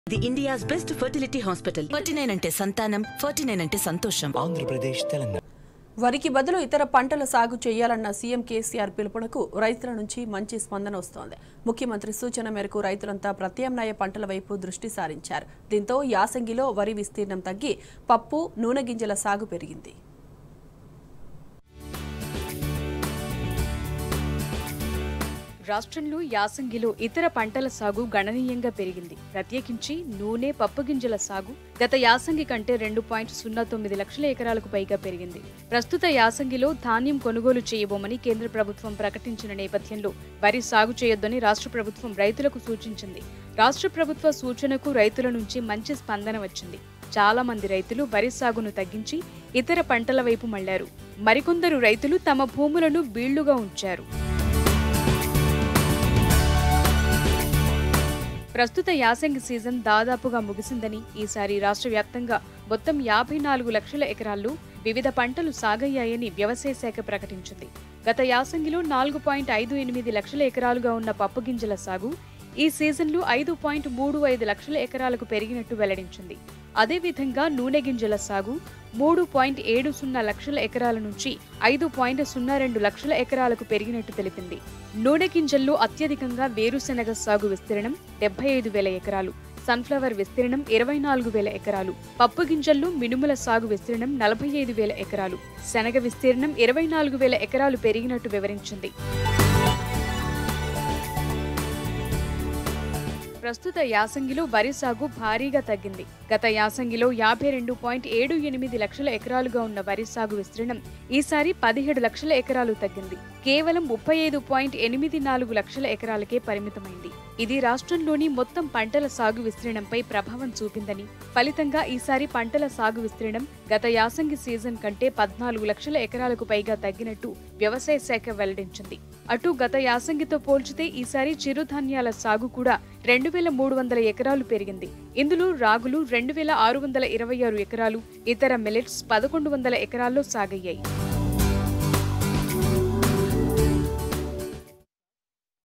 the India's best fertility hospital forty nine అంటే సంతానం forty nine అంటే సంతోషం ఆంధ్రప్రదేశ్ తెలంగాణ వరికి బదులు ఇతర పంటల సాగు చేయాలన్న సీఎం కేసీఆర్ పిలుపునకు రైతుల నుంచి మంచి స్పందన వస్తోంది ముఖ్యమంత్రి సూచన మేరకు రైతులంతా ప్రత్యామ్నాయ పంటల వైపు దృష్టి సారించారు దీంతో యాసంగిలో వరి విస్తీర్ణం తగ్గి పప్పు నూనె గింజల సాగు పెరిగింది రాష్ట్రంలో యాసంగిలో ఇతర పంటల సాగు గణనీయంగా పెరిగింది ప్రత్యేకించి నూనె పప్పు గింజల సాగు గత యాసంగి కంటే రెండు పాయింట్ సున్నా తొమ్మిది లక్షల ఎకరాలకు పైగా పెరిగింది ప్రస్తుత యాసంగిలో ధాన్యం కొనుగోలు చేయబోమని కేంద్ర ప్రభుత్వం ప్రకటించిన నేపథ్యంలో వరి సాగు చేయొద్దని రాష్ట్ర ప్రభుత్వం రైతులకు సూచించింది రాష్ట్ర ప్రభుత్వ సూచనకు రైతుల నుంచి మంచి స్పందన వచ్చింది చాలా మంది రైతులు వరి సాగును తగ్గించి ఇతర పంటల వైపు మళ్లారు మరికొందరు రైతులు తమ భూములను బీళ్లుగా ఉంచారు ప్రస్తుత యాసంగి సీజన్ దాదాపుగా ముగిసిందని ఈసారి రాష్ట్ర వ్యాప్తంగా మొత్తం యాభై నాలుగు లక్షల ఎకరాల్లో వివిధ పంటలు సాగయ్యాయని వ్యవసాయ శాఖ ప్రకటించింది గత యాసంగిలో నాలుగు పాయింట్ ఐదు ఎనిమిది లక్షల ఎకరాలుగా ఉన్న పప్పు గింజల సాగు ఈ సీజన్లో ఐదు పాయింట్ మూడు ఐదు లక్షల ఎకరాలకు పెరిగినట్టు వెల్లడించింది అదేవిధంగా నూనె గింజల సాగు మూడు పాయింట్ ఏడు సున్నా లక్షల ఎకరాల నుంచి ఐదు పాయింట్ సున్నా రెండు లక్షల ఎకరాలకు పెరిగినట్టు తెలిపింది నూనె గింజల్లో అత్యధికంగా వేరుశెనగ సాగు విస్తీర్ణం డెబ్బై ఐదు వేల ఎకరాలు సన్ఫ్లవర్ విస్తీర్ణం ఇరవై నాలుగు వేల ఎకరాలు పప్పు గింజల్లో మినుముల సాగు విస్తీర్ణం నలభై ఐదు వేల ఎకరాలు శనగ విస్తీర్ణం ఇరవై నాలుగు వేల ఎకరాలు పెరిగినట్టు వివరించింది ప్రస్తుత యాసంగిలో వరి సాగు భారీగా తగ్గింది గత యాసంగిలో యాభై రెండు పాయింట్ ఏడు ఎనిమిది లక్షల ఎకరాలుగా ఉన్న వరి సాగు విస్తీర్ణం ఈసారి పదిహేడు లక్షల ఎకరాలు తగ్గింది కేవలం ముప్పై ఐదు పాయింట్ ఎనిమిది నాలుగు లక్షల ఎకరాలకే పరిమితమైంది ఇది రాష్ట్రంలోని మొత్తం పంటల సాగు విస్తీర్ణంపై ప్రభావం చూపిందని ఫలితంగా ఈసారి పంటల సాగు విస్తీర్ణం గత యాసంగి సీజన్ కంటే పద్నాలుగు లక్షల ఎకరాలకు పైగా తగ్గినట్టు వ్యవసాయ శాఖ వెల్లడించింది అటు గత యాసంగితో పోల్చితే ఈసారి చిరుధాన్యాల సాగు కూడా రెండు వేల మూడు వందల ఎకరాలు పెరిగింది ఇందులో రాగులు రెండు వేల ఆరు వందల ఇరవై ఆరు ఎకరాలు ఇతర మిలెట్స్ పదకొండు వందల ఎకరాల్లో సాగయ్యాయి